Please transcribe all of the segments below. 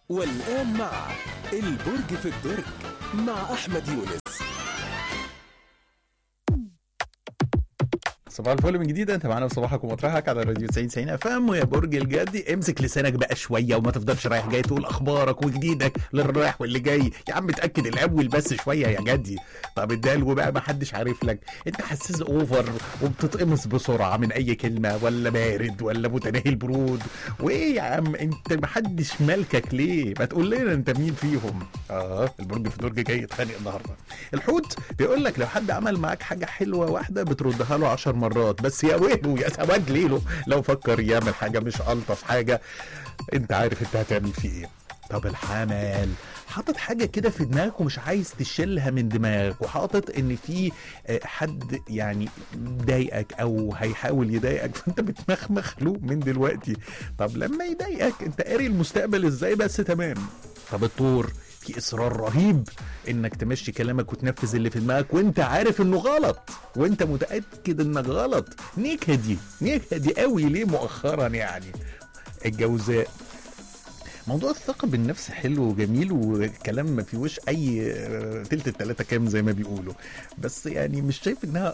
والآن مع البرج في الدرج مع أحمد يونس صباح الفل من جديد انت معانا في صباحك ومطرحك على راديو 90 90 اف ام ويا برج الجدي امسك لسانك بقى شويه وما تفضلش رايح جاي تقول اخبارك وجديدك للرايح واللي جاي يا عم اتاكد الاول بس شويه يا جدي طب الدلو بقى ما حدش عارف لك انت حساس اوفر وبتتقمص بسرعه من اي كلمه ولا بارد ولا متناهي البرود وايه يا عم انت ما حدش مالكك ليه ما تقول لنا انت مين فيهم اه البرج في درج جاي يتخانق النهارده الحوت بيقول لك لو حد عمل معاك حاجه حلوه واحده بتردها له 10 مرات بس يا ويله يا سواد ليله لو فكر يعمل حاجه مش الطف حاجه انت عارف انت هتعمل فيه ايه طب الحمل حاطط حاجه كده في دماغك ومش عايز تشيلها من دماغك وحاطط ان في آه، حد يعني ضايقك او هيحاول يضايقك فانت بتمخمخ له من دلوقتي طب لما يضايقك انت قاري المستقبل ازاي بس تمام طب الطور في اصرار رهيب انك تمشي كلامك وتنفذ اللي في دماغك وانت عارف انه غلط وانت متاكد انك غلط نكدي نكدي قوي ليه مؤخرا يعني الجوزاء موضوع الثقة بالنفس حلو وجميل وكلام ما فيهوش أي آه، تلت التلاتة كام زي ما بيقولوا بس يعني مش شايف إنها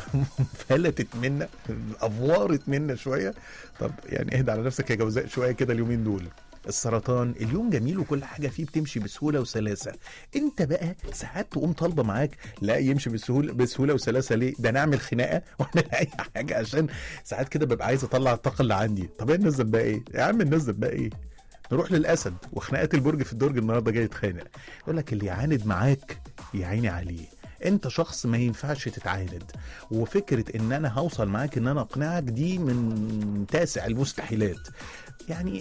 فلتت منا أفورت منا شوية طب يعني اهدى على نفسك يا جوزاء شوية كده اليومين دول السرطان اليوم جميل وكل حاجة فيه بتمشي بسهولة وسلاسة انت بقى ساعات تقوم طالبة معاك لا يمشي بسهولة بسهولة وسلاسة ليه ده نعمل خناقة واعمل اي حاجة عشان ساعات كده ببقى عايز اطلع الطاقة اللي عندي طب ايه ننزل بقى ايه يا عم ننزل بقى ايه نروح للاسد وخناقات البرج في الدرج النهارده جاي يتخانق يقول لك اللي يعاند معاك يا عيني عليه انت شخص ما ينفعش تتعاند وفكره ان انا هوصل معاك ان انا اقنعك دي من تاسع المستحيلات يعني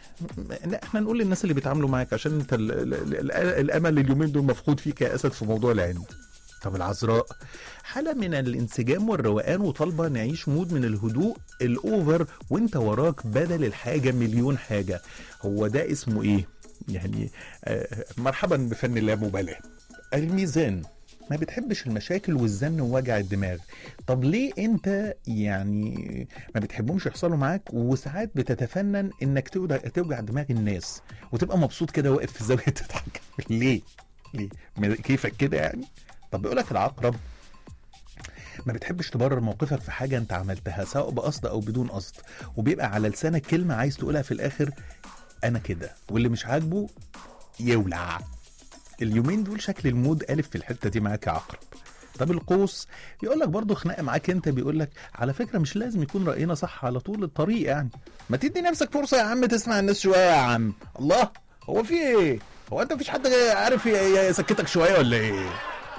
لا احنا نقول للناس اللي بيتعاملوا معاك عشان انت ال ال ال الامل اليومين دول مفقود فيك يا اسد في موضوع العند طب العذراء حالة من الانسجام والروقان وطالبة نعيش مود من الهدوء الأوفر وانت وراك بدل الحاجة مليون حاجة هو ده اسمه ايه؟ يعني آه مرحبا بفن اللامبالاة الميزان ما بتحبش المشاكل والزن ووجع الدماغ طب ليه انت يعني ما بتحبهمش يحصلوا معاك وساعات بتتفنن انك توجع, توجع دماغ الناس وتبقى مبسوط كده واقف في الزاويه تضحك ليه ليه ما- كيفك كده يعني طب بيقول لك العقرب ما بتحبش تبرر موقفك في حاجه انت عملتها سواء بقصد او بدون قصد وبيبقى على لسانك كلمه عايز تقولها في الاخر انا كده واللي مش عاجبه يولع اليومين دول شكل المود الف في الحته دي معاك يا عقرب طب القوس بيقول لك برضه خناقه معاك انت بيقول لك على فكره مش لازم يكون راينا صح على طول الطريق يعني ما تدي نفسك فرصه يا عم تسمع الناس شويه يا عم الله هو في ايه هو انت مفيش حد عارف ي- ي- يسكتك شويه ولا ايه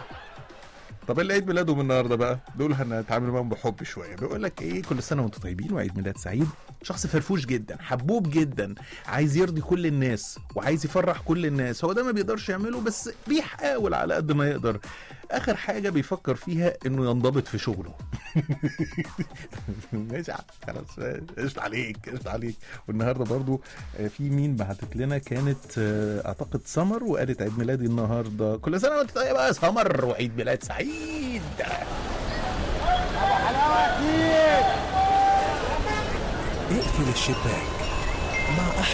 طب اللي عيد ميلادهم النهارده بقى دول هنتعامل معاهم بحب شويه بيقول لك ايه كل سنه وانتم طيبين وعيد ميلاد سعيد شخص فرفوش جدا حبوب جدا عايز يرضي كل الناس وعايز يفرح كل الناس هو ده ما بيقدرش يعمله بس بيحاول على قد ما يقدر اخر حاجه بيفكر فيها انه ينضبط في شغله ماشي يا عم، خلاص قشطة عليك قشطة عليك والنهارده برضو آه، في مين بعتت لنا كانت آه، اعتقد سمر وقالت عيد ميلادي النهارده كل سنه وانت طيبه يا سمر وعيد ميلاد سعيد اقفل الشباك مع أحمد